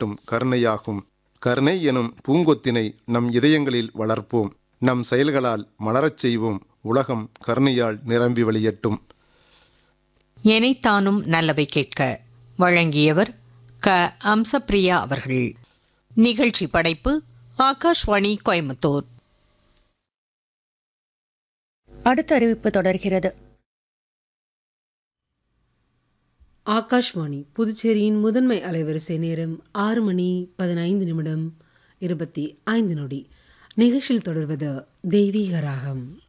காட்டும் கருணையாகும் கருணை எனும் பூங்கொத்தினை நம் இதயங்களில் வளர்ப்போம் நம் செயல்களால் மலரச் செய்வோம் உலகம் கருணையால் நிரம்பி வழியட்டும் எனைத்தானும் நல்லவை கேட்க வழங்கியவர் க அம்சப்பிரியா அவர்கள் நிகழ்ச்சி படைப்பு ஆகாஷ்வாணி கோயம்புத்தூர் அடுத்த அறிவிப்பு தொடர்கிறது ஆகாஷ்வாணி புதுச்சேரியின் முதன்மை அலைவரிசை நேரம் ஆறு மணி பதினைந்து நிமிடம் இருபத்தி ஐந்து நொடி நிகழ்ச்சியில் தொடர்வது தெய்வீக ராகம்